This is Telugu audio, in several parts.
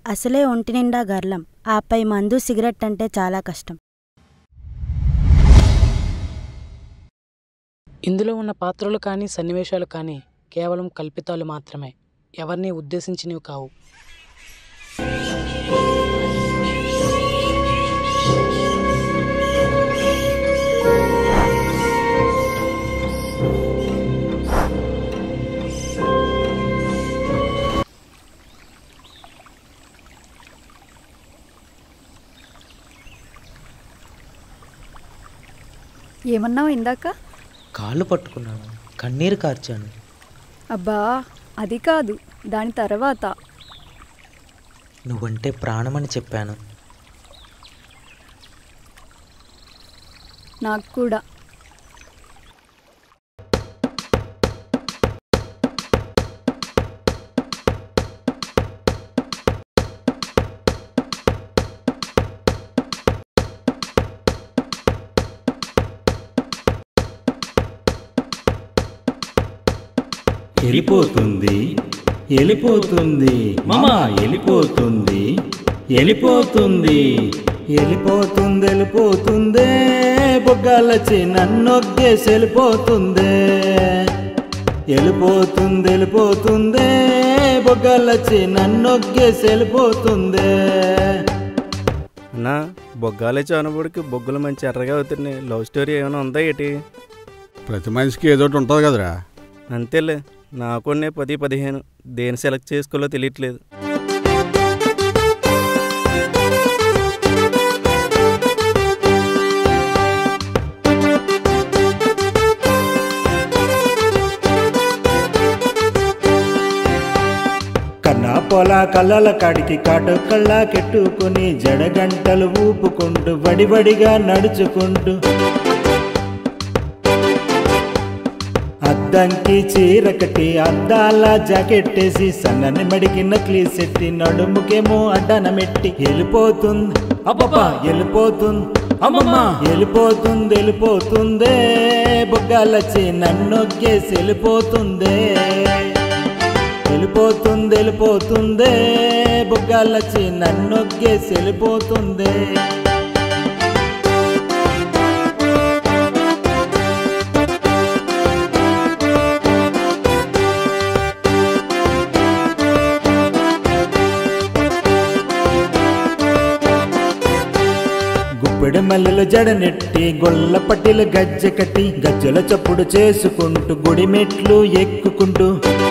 అసలే ఒంటి నిండా గర్లం ఆపై మందు సిగరెట్ అంటే చాలా కష్టం ఇందులో ఉన్న పాత్రలు కానీ సన్నివేశాలు కానీ కేవలం కల్పితాలు మాత్రమే ఎవరిని ఉద్దేశించినవి కావు ఏమన్నావు ఇందాక కాళ్ళు పట్టుకున్నాను కన్నీరు కార్చాను అబ్బా అది కాదు దాని తర్వాత నువ్వంటే ప్రాణమని చెప్పాను నాకు కూడా వెళ్ళిపోతుంది వెళ్ళిపోతుంది మామా వెళ్ళిపోతుంది వెళ్ళిపోతుంది వెళ్ళిపోతుంది వెళ్ళిపోతుందే బొగ్గాలచ్చి నన్నొగ్గేసి వెళ్ళిపోతుందే వెళ్ళిపోతుంది వెళ్ళిపోతుందే బొగ్గాలచ్చి నన్నొగ్గేసి వెళ్ళిపోతుందే అన్నా బొగ్గాలే చానబడికి బొగ్గులు మంచి ఎర్రగా అవుతున్నాయి లవ్ స్టోరీ ఏమైనా ఉందా ఏంటి ప్రతి మనిషికి ఏదో ఒకటి ఉంటుంది కదరా అంతేలే నాకున్నే పది పదిహేను దేని సెలెక్ట్ చేసుకోవాలో తెలియట్లేదు కన్నా పొల కళ్ళల కాడికి కాటు కళ్ళ కెట్టుకుని జడగంటలు ఊపుకుంటూ వడివడిగా నడుచుకుంటూ అద్దంకి చీర కట్టి అద్దాల జాకెట్ వేసి సన్నని మడికి నక్లీస్ ఎట్టి నడుముకేమో అడ్డనమెట్టి వెళ్ళిపోతుంది అబ్బబ్బా వెళ్ళిపోతుంది అమ్మమ్మ వెళ్ళిపోతుంది వెళ్ళిపోతుందే బొగ్గాలచ్చి నన్నొగ్గేసి వెళ్ళిపోతుందే వెళ్ళిపోతుంది వెళ్ళిపోతుందే బొగ్గాలచ్చి నన్నొగ్గేసి వెళ్ళిపోతుందే గుప్పెడు మల్లెలు జడనెట్టి గొల్ల పట్టిలు గజ్జె కట్టి గజ్జల చప్పుడు చేసుకుంటూ గుడి మెట్లు ఎక్కుకుంటూ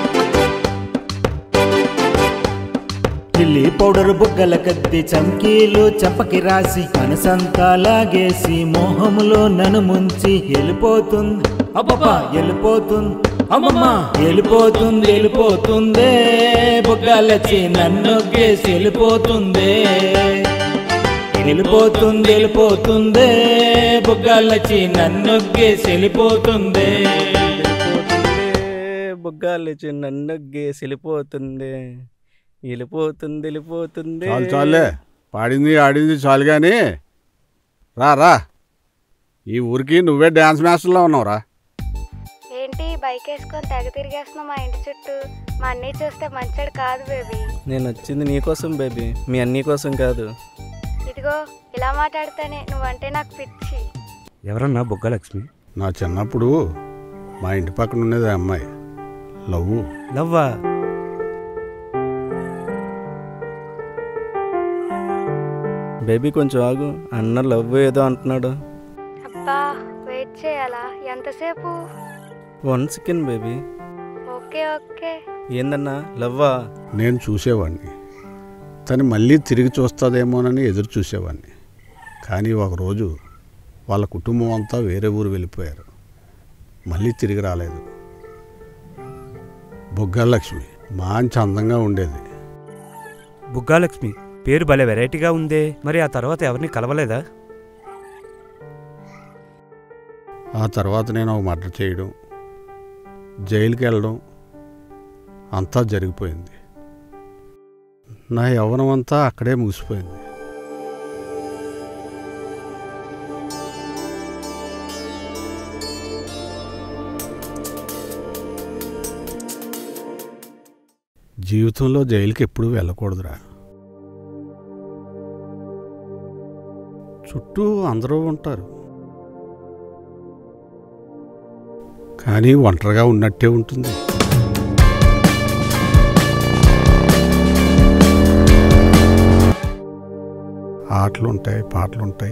లిల్లీ పౌడర్ బుగ్గల కత్తి చమ్కీలు చంపకి రాసి మనసంతా లాగేసి మోహములో నన్ను ముంచి వెళ్ళిపోతుంది అబ్బబ్బా వెళ్ళిపోతుంది అమ్మమ్మ వెళ్ళిపోతుంది వెళ్ళిపోతుందే బుగ్గలచ్చి నన్ను గేసి వెళ్ళిపోతుందే వెళ్ళిపోతుంది వెళ్ళిపోతుందే బుగ్గలచ్చి నన్ను గేసి వెళ్ళిపోతుందే బొగ్గాలు నన్ను గేసి వెళ్ళిపోతుంది వెళ్ళిపోతుంది వెళ్ళిపోతుంది చాలు చాలులే పాడింది ఆడింది చాలు కానీ రా రా ఈ ఊరికి నువ్వే డ్యాన్స్ మాస్టర్లో ఉన్నావురా ఏంటి బైక్ వేసుకొని తెగ తిరిగేస్తున్నావు మా ఇంటి చుట్టూ మా అన్నయ్య చూస్తే మంచాడు కాదు బేబీ నేను వచ్చింది నీకోసం బేబీ మీ అన్నీ కోసం కాదు ఇదిగో ఇలా మాట్లాడితేనే నువ్వంటే నాకు పిచ్చి ఎవరన్నా బొగ్గలక్ష్మి నా చిన్నప్పుడు మా ఇంటి పక్కన ఉండేది ఆ అమ్మాయి లవ్ లవ్వా బేబీ కొంచెం ఆగు అన్న లవ్ ఏదో అంటున్నాడు అబ్బా వెయిట్ చేయాలా ఎంతసేపు one second baby okay okay ఏందన్నా లవ్వా నేను చూసేవాడిని తను మళ్ళీ తిరిగి చూస్తుందేమోనని ఎదురు చూసేవాడిని కానీ ఒకరోజు వాళ్ళ కుటుంబం అంతా వేరే ఊరు వెళ్ళిపోయారు మళ్ళీ తిరిగి రాలేదు బొగ్గాలక్ష్మి మంచి అందంగా ఉండేది బుగ్గాలక్ష్మి పేరు భలే వెరైటీగా ఉందే మరి ఆ తర్వాత ఎవరిని కలవలేదా ఆ తర్వాత నేను ఒక మర్డర్ చేయడం జైలుకి వెళ్ళడం అంతా జరిగిపోయింది నా యవ్వనం అంతా అక్కడే ముగిసిపోయింది జీవితంలో జైలుకి ఎప్పుడూ వెళ్ళకూడదురా చుట్టూ అందరూ ఉంటారు కానీ ఒంటరిగా ఉన్నట్టే ఉంటుంది ఆటలు ఉంటాయి పాటలు ఉంటాయి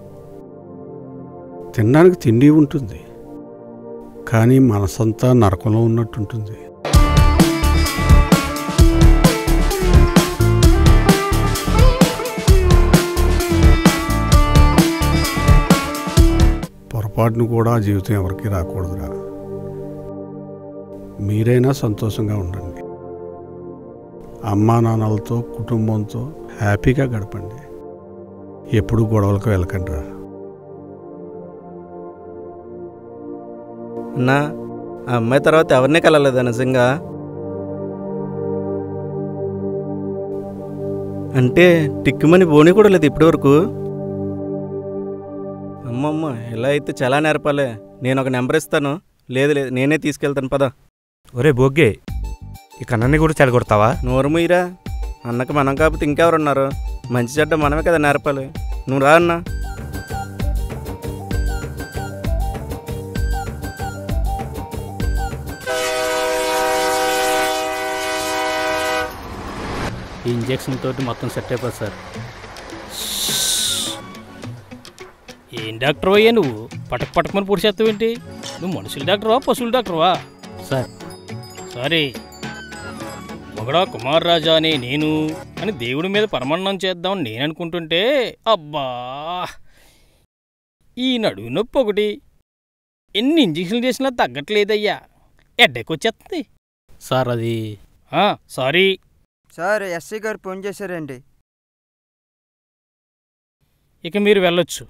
తినడానికి తిండి ఉంటుంది కానీ మనసంతా నరకంలో ఉన్నట్టుంటుంది పొరపాటును కూడా ఆ జీవితం ఎవరికి రాకూడదురా మీరైనా సంతోషంగా ఉండండి అమ్మా నాన్నలతో కుటుంబంతో హ్యాపీగా గడపండి ఎప్పుడు గొడవలకు వెళ్ళకండి రా అన్నా ఆ అమ్మాయి తర్వాత ఎవరిని కలలేదా నిజంగా అంటే టిక్కుమని బోని కూడా లేదు ఇప్పటివరకు అమ్మమ్మ ఇలా అయితే చాలా నేర్పాలే నేను ఒక నెంబర్ ఇస్తాను లేదు లేదు నేనే తీసుకెళ్తాను పద ఒరే బోగ్గే ఈ కన్నన్ని కూడా చెడగొడతావా నోరు ముయ్యరా అన్నకి మనం కాకపోతే ఇంకెవరున్నారు మంచి చెడ్డ మనమే కదా నేర్పాలి నువ్వు రా అన్నా ఈ ఇంజెక్షన్ తోటి మొత్తం సెట్ అయిపోతుంది సార్ ఏం డాక్టర్ అయ్యా నువ్వు పటక్ పటకమని పొడిచేస్తావేంటి నువ్వు మనుషుల డాక్టర్వా పశువుల డాక్టర్వా సార్ సారీ ఒకడా కుమార్ రాజా అనే నేను అని దేవుడి మీద పరమాన్నం చేద్దామని నేను అనుకుంటుంటే అబ్బా ఈ నడువు నొప్పి ఒకటి ఎన్ని ఇంజక్షన్లు చేసినా తగ్గట్లేదయ్యా ఎడ్డెకొచ్చేస్తుంది సార్ అది సారీ సార్ ఎస్సీ గారు ఫోన్ చేశారండి ఇక మీరు వెళ్ళొచ్చు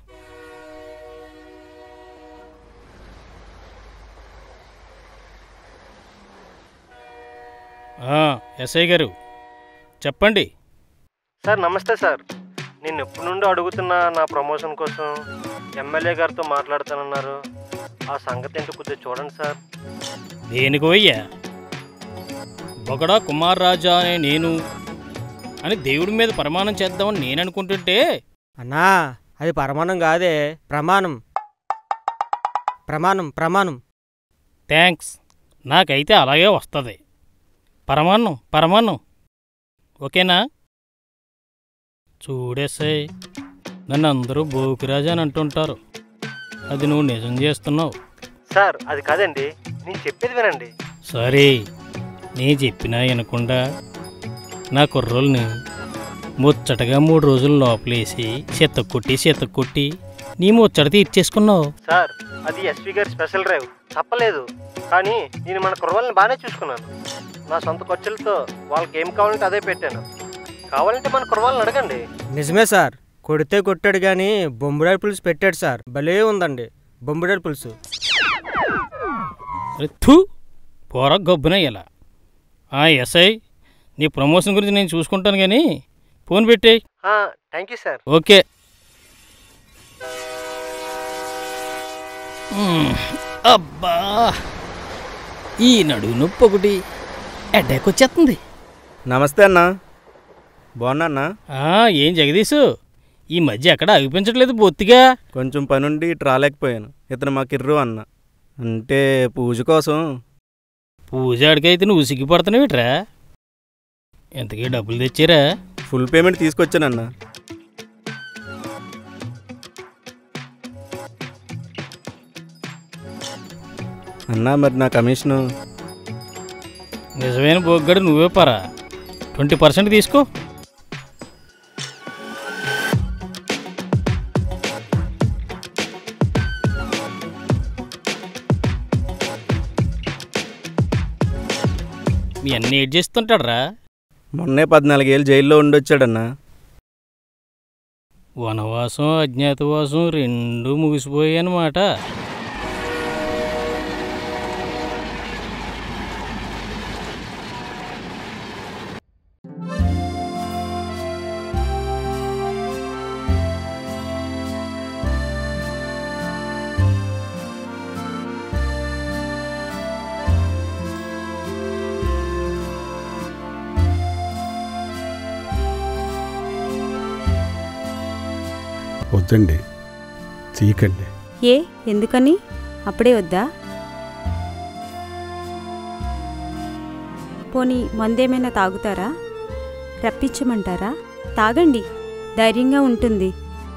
ఆ, ఎస్ఐ గారు చెప్పండి సార్ నమస్తే సార్ నేను ఎప్పటి నుండి అడుగుతున్నా నా ప్రమోషన్ కోసం ఎమ్మెల్యే గారితో మాట్లాడుతానన్నారు ఆ సంగతి ఏంటో కొద్దిగా చూడండి సార్ దేనికి పోయ్యా బొగడా కుమార్ రాజా అనే నేను అని దేవుడి మీద ప్రమాణం చేద్దామని నేను అనుకుంటుంటే అన్నా అది పరమాణం కాదే ప్రమాణం ప్రమాణం ప్రమాణం థ్యాంక్స్ నాకైతే అలాగే వస్తుంది పరమాన్నం పరమాన్నం ఓకేనా చూడేసే నన్ను అందరూ బోకిరాజా అని అంటుంటారు అది నువ్వు నిజం చేస్తున్నావు సార్ అది కాదండి నేను చెప్పేది వినండి సరే నీ చెప్పినా వినకుండా నా కుర్రోల్ని ముచ్చటగా మూడు రోజులు లోపలేసి చెత్త కొట్టి చెత్త కొట్టి నీ ముచ్చట తీర్చేసుకున్నావు సార్ అది ఎస్పీ గారి స్పెషల్ డ్రైవ్ తప్పలేదు కానీ నేను మన కుర్రవాళ్ళని బాగానే చూసుకున్నాను నా సొంత ఖర్చులతో వాళ్ళకి ఏం కావాలంటే అదే పెట్టాను కావాలంటే మన కుర్రవాళ్ళని అడగండి నిజమే సార్ కొడితే కొట్టాడు కానీ బొంబుడాడి పులుసు పెట్టాడు సార్ భలే ఉందండి బొంబుడాడి పులుసు అరే థూ పోర గబ్బున ఇలా ఆ ఎస్ఐ నీ ప్రమోషన్ గురించి నేను చూసుకుంటాను కానీ ఫోన్ పెట్టే thank you sir okay hmm. అబ్బా ఈ నడువు నొప్పి ఒకటి అడ్డాక్ వచ్చేస్తుంది నమస్తే అన్నా బాగున్నా అన్నా ఆ, ఏం జగదీషు ఈ మధ్య ఎక్కడ అగిపించట్లేదు బొత్తిగా కొంచెం పనుండి ఇటు రాలేకపోయాను ఇతను మా కిర్రు అన్న అంటే పూజ కోసం పూజ ఆడికైతే నువ్వు సిగ్గిపడుతున్నావిట్రా ఎంతకీ డబ్బులు తెచ్చారా ఫుల్ పేమెంట్ తీసుకొచ్చానన్నా అన్నా మరి నా కమిషను నిజమైన బొగ్గడు నువ్వే పరా ట్వంటీ పర్సెంట్ తీసుకో మీ అన్ని ఏడ్ చేస్తుంటాడ్రా మొన్నే పద్నాలుగేళ్ళు జైల్లో ఉండొచ్చాడన్నా వనవాసం అజ్ఞాతవాసం రెండు ముగిసిపోయాయి అన్నమాట వద్దండి తీయకండి ఏ ఎందుకని అప్పుడే వద్దా పోనీ మందేమైనా తాగుతారా రప్పించమంటారా తాగండి ధైర్యంగా ఉంటుంది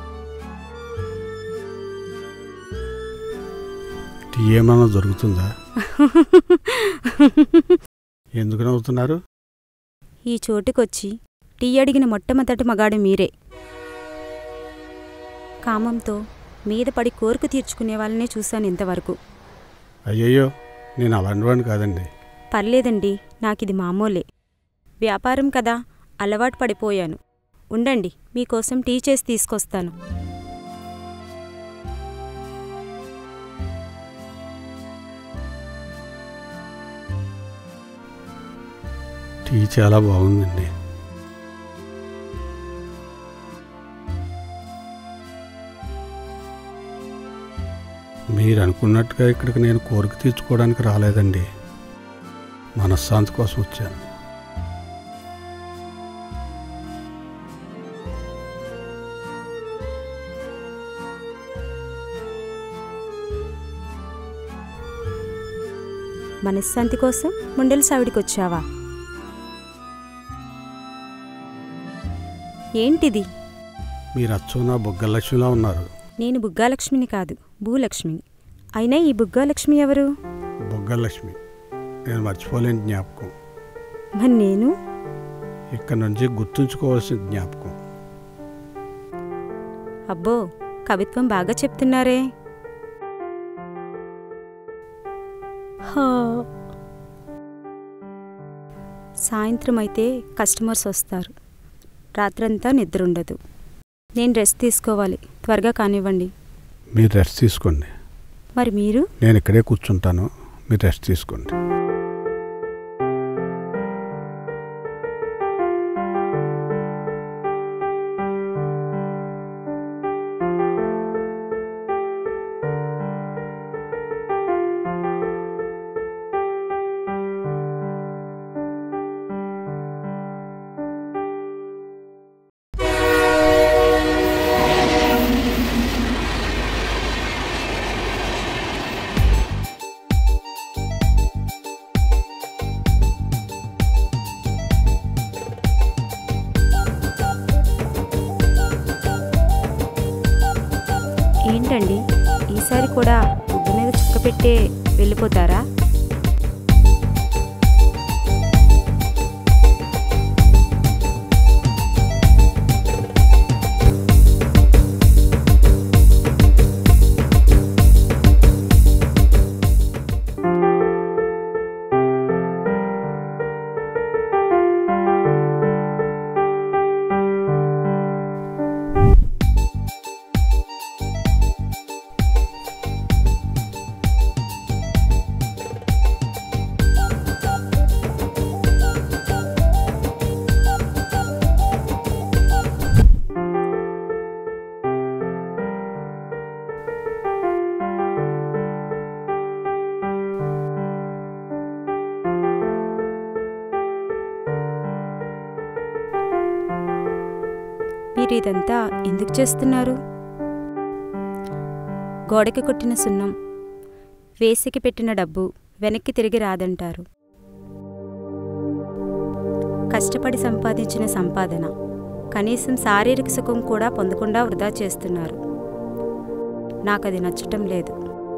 టీ ఏమైనా దొరుకుతుందా ఎందుకు నవ్వుతున్నారు ఈ చోటుకొచ్చి టీ అడిగిన మొట్టమొదటి మగాడు మీరే కామంతో మీద పడి కోరిక తీర్చుకునే వాళ్ళనే చూశాను ఇంతవరకు అయ్యయ్యో నేను అలాంటివాడిని కాదండి పర్లేదండి నాకిది మామూలే వ్యాపారం కదా అలవాటు పడిపోయాను ఉండండి మీకోసం టీ చేసి తీసుకొస్తాను టీ చాలా బాగుందండి మీరు అనుకున్నట్టుగా ఇక్కడికి నేను కోరిక తీర్చుకోవడానికి రాలేదండి మనశ్శాంతి కోసం వచ్చాను మనశ్శాంతి కోసం ముండల సావిడికొచ్చావా ఏంటిది మీరు అచ్చం నా బొగ్గలక్ష్మిలా ఉన్నారు నేను బుగ్గాలక్ష్మిని కాదు భూలక్ష్మిని అయినా ఈ బుగ్గాలక్ష్మి ఎవరు బొగ్గలక్ష్మి నేను మర్చిపోలేని జ్ఞాపకం మరి నేను ఇక్కడ నుంచి గుర్తుంచుకోవాల్సిన జ్ఞాపకం అబ్బో కవిత్వం బాగా చెప్తున్నారే హా. సాయంత్రం అయితే కస్టమర్స్ వస్తారు రాత్రంతా నిద్ర ఉండదు నేను రెస్ట్ తీసుకోవాలి త్వరగా కానివ్వండి మీరు రెస్ట్ తీసుకోండి మరి మీరు నేను ఇక్కడే కూర్చుంటాను మీరు రెస్ట్ తీసుకోండి ఏంటండి ఈసారి కూడా బుగ్గ మీద చుక్క పెట్టే వెళ్ళిపోతారా మీరు ఇదంతా ఎందుకు చేస్తున్నారు గోడకి కొట్టిన సున్నం వేసికి పెట్టిన డబ్బు వెనక్కి తిరిగి రాదంటారు కష్టపడి సంపాదించిన సంపాదన కనీసం శారీరక సుఖం కూడా పొందకుండా వృధా చేస్తున్నారు నాకది నచ్చటం లేదు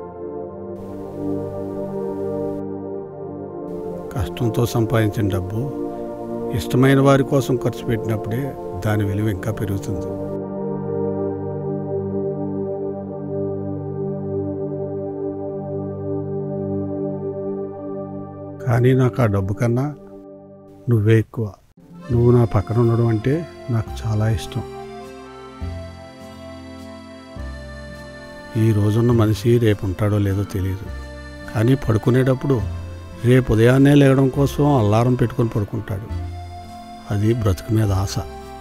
కష్టంతో సంపాదించిన డబ్బు ఇష్టమైన వారి కోసం ఖర్చు పెట్టినప్పుడే దాని విలువ ఇంకా పెరుగుతుంది కానీ నాకు ఆ డబ్బు కన్నా నువ్వే ఎక్కువ నువ్వు నా పక్కన ఉండడం అంటే నాకు చాలా ఇష్టం ఈ రోజున్న మనిషి రేపు ఉంటాడో లేదో తెలియదు కానీ పడుకునేటప్పుడు రేపు ఉదయాన్నే లేవడం కోసం అల్లారం పెట్టుకొని పడుకుంటాడు అది బ్రతుకు మీద ఆశ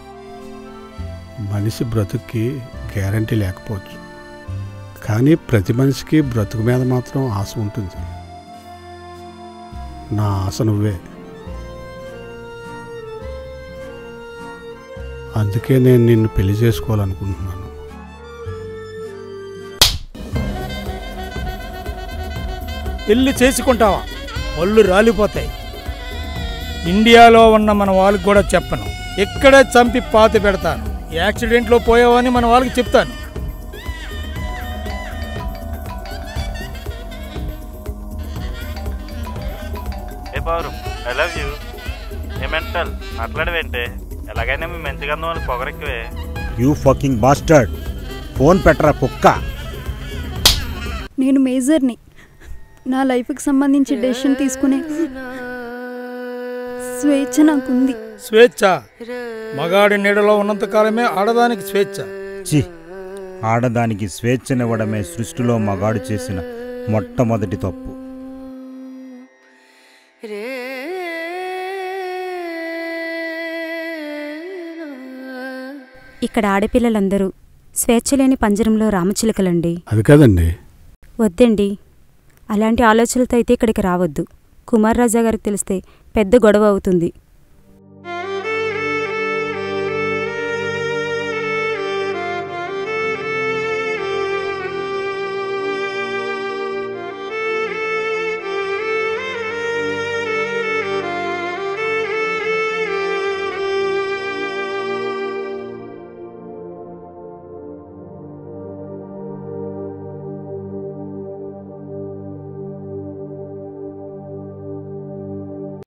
మనిషి బ్రతుక్కి గ్యారంటీ లేకపోవచ్చు కానీ ప్రతి మనిషికి బ్రతుకు మీద మాత్రం ఆశ ఉంటుంది నా ఆశ నువ్వే అందుకే నేను నిన్ను పెళ్లి చేసుకోవాలనుకుంటున్నాను పెళ్లి చేసుకుంటావా ఒళ్ళు రాలిపోతాయి ఇండియాలో ఉన్న మన వాళ్ళకి కూడా చెప్పను ఇక్కడే చంపి పాతి పెడతాను యాక్సిడెంట్లో పోయావని మన వాళ్ళకి చెప్తాను ఏ పౌరు ఐ లవ్ యూ ఏ మెంటల్ మాట్లాడవేంటే ఎలాగైనా మీ మంచిగా అని పొగరెక్కువే యూ ఫకింగ్ బాస్టర్డ్ ఫోన్ పెట్టరా కుక్క నేను మేజర్ని నా లైఫ్కి సంబంధించి డెసిషన్ తీసుకునే స్వేచ్ఛ నాకుంది స్వేచ్ఛ మగాడి నీడలో ఉన్నంతకాలమే ఆడదానికి స్వేచ్ఛ చి ఆడదానికి స్వేచ్ఛనివ్వడమే సృష్టిలో మగాడు చేసిన మొట్టమొదటి తప్పు ఇక్కడ ఆడపిల్లలందరూ స్వేచ్ఛ లేని పంజరంలో రామచిలుకలండి అది కాదండి వద్దండి అలాంటి ఆలోచనలతో అయితే ఇక్కడికి రావద్దు కుమార్ రాజా గారికి తెలిస్తే పెద్ద గొడవ అవుతుంది